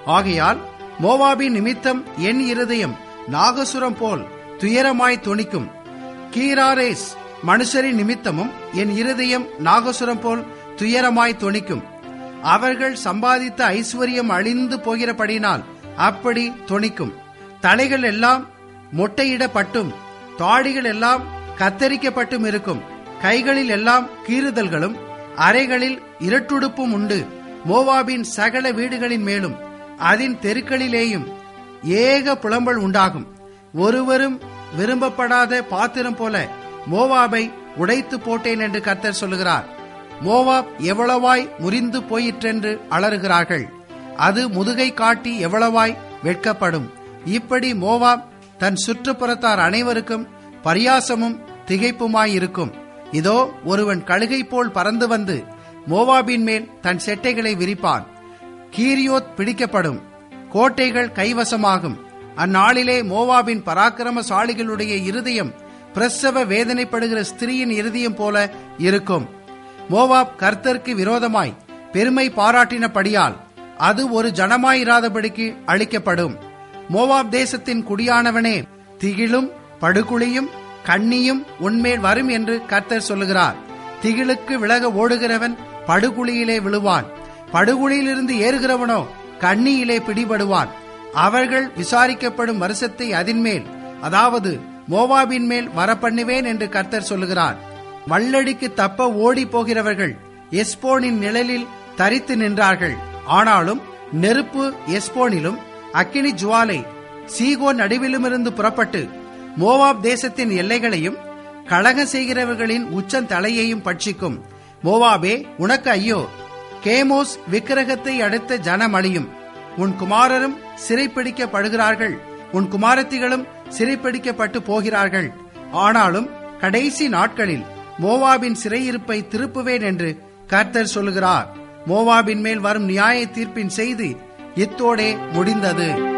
ஆகையால் மோவாபின் நிமித்தம் என் இருதயம் நாகசுரம் போல் துயரமாய் துணிக்கும் கீராரேஸ் மனுஷரின் நிமித்தமும் என் இருதயம் நாகசுரம் போல் துயரமாய் துணிக்கும் அவர்கள் சம்பாதித்த ஐஸ்வர்யம் அழிந்து போகிறபடினால் அப்படி துணிக்கும் தலைகள் எல்லாம் மொட்டையிடப்பட்டும் தாடிகள் எல்லாம் கத்தரிக்கப்பட்டும் இருக்கும் கைகளில் எல்லாம் கீறுதல்களும் அறைகளில் இரட்டுடுப்பும் உண்டு மோவாபின் சகல வீடுகளின் மேலும் அதன் தெருக்களிலேயும் ஏக புலம்பல் உண்டாகும் ஒருவரும் விரும்பப்படாத பாத்திரம் போல மோவாபை உடைத்து போட்டேன் என்று கர்த்தர் சொல்லுகிறார் மோவாப் எவ்வளவாய் முறிந்து போயிற்றென்று அலறுகிறார்கள் அது முதுகை காட்டி எவ்வளவாய் வெட்கப்படும் இப்படி மோவாப் தன் சுற்றுப்புறத்தார் அனைவருக்கும் பரியாசமும் திகைப்புமாயிருக்கும் இதோ ஒருவன் கழுகை போல் பறந்து வந்து மோவாபின் மேல் தன் செட்டைகளை விரிப்பான் கீரியோத் பிடிக்கப்படும் கோட்டைகள் கைவசமாகும் அந்நாளிலே மோவாபின் பராக்கிரமசாலிகளுடைய இருதயம் பிரசவ வேதனைப்படுகிற ஸ்திரீயின் இருதயம் போல இருக்கும் மோவாப் கர்த்தருக்கு விரோதமாய் பெருமை பாராட்டினபடியால் அது ஒரு ஜனமாயிராதபடிக்கு அழிக்கப்படும் மோவாப் தேசத்தின் குடியானவனே திகிலும் படுகுழியும் கண்ணியும் உன்மேல் வரும் என்று கர்த்தர் சொல்லுகிறார் திகிலுக்கு விலக ஓடுகிறவன் படுகுழியிலே விழுவான் படுகுழியிலிருந்து ஏறுகிறவனோ கண்ணியிலே பிடிபடுவான் அவர்கள் விசாரிக்கப்படும் வருஷத்தை அதின்மேல் அதாவது மோவாபின் மேல் வரப்பண்ணுவேன் என்று கர்த்தர் சொல்லுகிறார் வல்லடிக்கு தப்ப ஓடி போகிறவர்கள் எஸ்போனின் நிழலில் தரித்து நின்றார்கள் ஆனாலும் நெருப்பு எஸ்போனிலும் அக்கினி ஜுவாலை சீகோ நடுவிலுமிருந்து புறப்பட்டு மோவாப் தேசத்தின் எல்லைகளையும் கழக செய்கிறவர்களின் உச்சன் தலையையும் பட்சிக்கும் மோவாபே உனக்கு ஐயோ கேமோஸ் விக்கிரகத்தை அடுத்த ஜனம் அழியும் உன் குமாரரும் சிறைப்பிடிக்கப்படுகிறார்கள் உன் குமாரத்திகளும் சிறைப்பிடிக்கப்பட்டு போகிறார்கள் ஆனாலும் கடைசி நாட்களில் மோவாபின் சிறையிருப்பை திருப்புவேன் என்று கர்த்தர் சொல்லுகிறார் மோவாபின் மேல் வரும் நியாய தீர்ப்பின் செய்தி இத்தோடே முடிந்தது